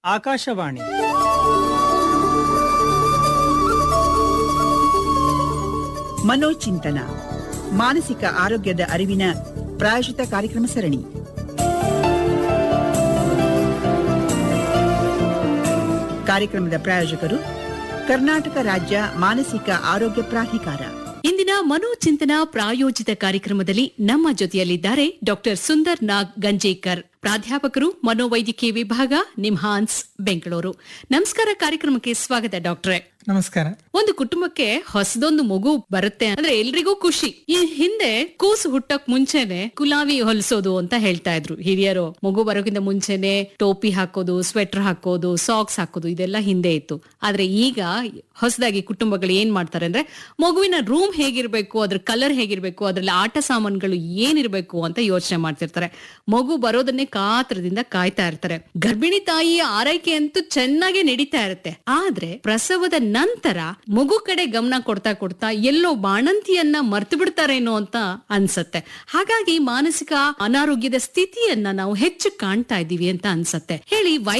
ಆಕಾಶವಾಣಿ ಮನೋಚಿಂತನ ಮಾನಸಿಕ ಆರೋಗ್ಯದ ಅರಿವಿನ ಪ್ರಾಯೋಜಿತ ಕಾರ್ಯಕ್ರಮ ಸರಣಿ ಕಾರ್ಯಕ್ರಮದ ಪ್ರಾಯೋಜಕರು ಕರ್ನಾಟಕ ರಾಜ್ಯ ಮಾನಸಿಕ ಆರೋಗ್ಯ ಪ್ರಾಧಿಕಾರ ಇಂದಿನ ಮನೋಚಿಂತನ ಪ್ರಾಯೋಜಿತ ಕಾರ್ಯಕ್ರಮದಲ್ಲಿ ನಮ್ಮ ಜೊತೆಯಲ್ಲಿದ್ದಾರೆ ಡಾಕ್ಟರ್ ಸುಂದರ್ ನಾಗ್ ಗಂಜೇಕರ್ ಪ್ರಾಧ್ಯಾಪಕರು ಮನೋವೈದ್ಯಕೀಯ ವಿಭಾಗ ನಿಮ್ಹಾನ್ಸ್ ಬೆಂಗಳೂರು ನಮಸ್ಕಾರ ಕಾರ್ಯಕ್ರಮಕ್ಕೆ ಸ್ವಾಗತ ಡಾಕ್ಟ್ರೆ ನಮಸ್ಕಾರ ಒಂದು ಕುಟುಂಬಕ್ಕೆ ಹೊಸದೊಂದು ಮಗು ಬರುತ್ತೆ ಅಂದ್ರೆ ಎಲ್ರಿಗೂ ಖುಷಿ ಈ ಹಿಂದೆ ಕೂಸು ಹುಟ್ಟಕ್ ಮುಂಚೆನೆ ಕುಲಾವಿ ಹೊಲಿಸೋದು ಅಂತ ಹೇಳ್ತಾ ಇದ್ರು ಹಿರಿಯರು ಮಗು ಬರೋಕ್ಕಿಂತ ಮುಂಚೆನೆ ಟೋಪಿ ಹಾಕೋದು ಸ್ವೆಟರ್ ಹಾಕೋದು ಸಾಕ್ಸ್ ಹಾಕೋದು ಇದೆಲ್ಲ ಹಿಂದೆ ಇತ್ತು ಆದ್ರೆ ಈಗ ಹೊಸದಾಗಿ ಕುಟುಂಬಗಳು ಏನ್ ಮಾಡ್ತಾರೆ ಅಂದ್ರೆ ಮಗುವಿನ ರೂಮ್ ಹೇಗಿರ್ಬೇಕು ಅದ್ರ ಕಲರ್ ಹೇಗಿರ್ಬೇಕು ಅದ್ರಲ್ಲಿ ಆಟ ಸಾಮಾನುಗಳು ಏನಿರ್ಬೇಕು ಅಂತ ಯೋಚನೆ ಮಾಡ್ತಿರ್ತಾರೆ ಮಗು ಬರೋದನ್ನೇ ಕಾತ್ರದಿಂದ ಕಾಯ್ತಾ ಇರ್ತಾರೆ ಗರ್ಭಿಣಿ ತಾಯಿಯ ಆರೈಕೆ ಅಂತೂ ಚೆನ್ನಾಗಿ ನಡೀತಾ ಇರುತ್ತೆ ಆದ್ರೆ ಪ್ರಸವದ ನಂತರ ಮಗು ಕಡೆ ಗಮನ ಕೊಡ್ತಾ ಕೊಡ್ತಾ ಎಲ್ಲೋ ಬಾಣಂತಿಯನ್ನ ಮರ್ತು ಬಿಡ್ತಾರೇನೋ ಅಂತ ಅನ್ಸತ್ತೆ ಹಾಗಾಗಿ ಮಾನಸಿಕ ಅನಾರೋಗ್ಯದ ಸ್ಥಿತಿಯನ್ನ ನಾವು ಹೆಚ್ಚು ಕಾಣ್ತಾ ಇದೀವಿ ಅಂತ ಅನ್ಸತ್ತೆ ಹೇಳಿ